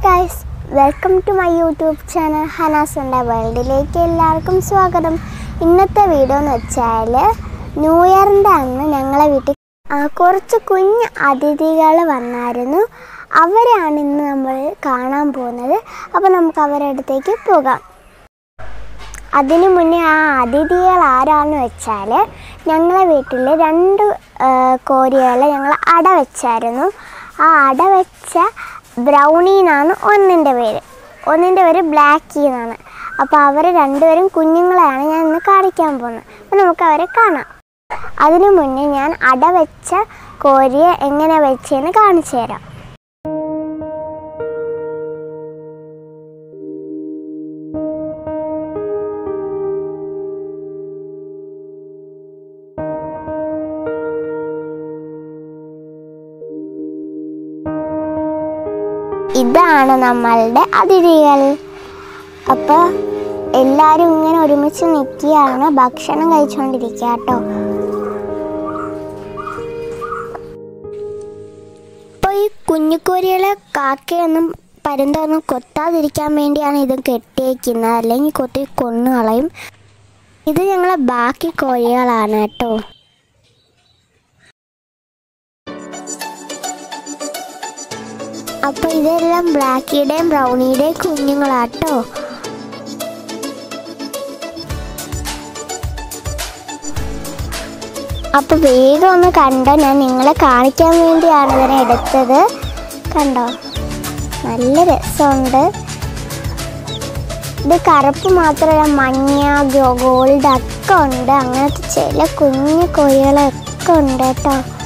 guys welcome to my YouTube channel ഹനാസുണ്ട വേൾഡിലേക്ക് എല്ലാവർക്കും സ്വാഗതം ഇന്നത്തെ വീഡിയോ എന്ന് വെച്ചാൽ ന്യൂ ഇയറിൻ്റെ അന്ന് ഞങ്ങളെ വീട്ടിൽ ആ, കുറച്ച് കുഞ്ഞ് അതിഥികൾ വന്നായിരുന്നു അവരെയാണ് ഇന്ന് നമ്മൾ കാണാൻ പോകുന്നത് അപ്പോൾ നമുക്ക് അവരുടെ അടുത്തേക്ക് പോകാം അതിനു മുന്നേ ആ അതിഥികൾ ആരാന്ന് വെച്ചാൽ ഞങ്ങളെ വീട്ടിൽ രണ്ട് കോരികളെ ഞങ്ങൾ അട വെച്ചായിരുന്നു ആ അട വെച്ച ബ്രൗണി എന്നാണ് ഒന്നിൻ്റെ പേര് ഒന്നിൻ്റെ പേര് ബ്ലാക്കി എന്നാണ് അപ്പോൾ അവർ രണ്ടുപേരും കുഞ്ഞുങ്ങളെയാണ് ഞാൻ ഇന്ന് കാണിക്കാൻ പോകുന്നത് അപ്പോൾ നമുക്ക് അവരെ കാണാം അതിനു മുന്നേ ഞാൻ അട വെച്ച കോരിയെ എങ്ങനെ വെച്ചെന്ന് കാണിച്ചു തരാം ഇതാണ് നമ്മളുടെ അതിഥികൾ അപ്പോൾ എല്ലാവരും ഇങ്ങനെ ഒരുമിച്ച് നിൽക്കുകയാണ് ഭക്ഷണം കഴിച്ചുകൊണ്ടിരിക്കുക കേട്ടോ അപ്പോൾ ഈ കുഞ്ഞുകോരികളെ കാക്കയൊന്നും പരുന്തൊന്നും കൊത്താതിരിക്കാൻ വേണ്ടിയാണ് ഇത് കെട്ടിയേക്കുന്നത് അല്ലെങ്കിൽ കൊത്തി കൊന്നു കളയും ഇത് ഞങ്ങളെ ബാക്കി കോഴികളാണ് കേട്ടോ അപ്പൊ ഇതെല്ലാം ബ്ലാക്കിയുടെയും ബ്രൗണിയുടെയും കുഞ്ഞുങ്ങളാട്ടോ അപ്പൊ വേഗം ഒന്ന് കണ്ടോ ഞാൻ നിങ്ങളെ കാണിക്കാൻ വേണ്ടിയാണ് ഇതിനെ എടുത്തത് കണ്ടോ നല്ല രസമുണ്ട് ഇത് കറുപ്പ് മാത്രമല്ല മഞ്ഞ ഗോൾഡ് ഒക്കെ ഉണ്ട് അങ്ങനത്തെ ചില കുഞ്ഞു കോഴികളൊക്കെ ഉണ്ട് കേട്ടോ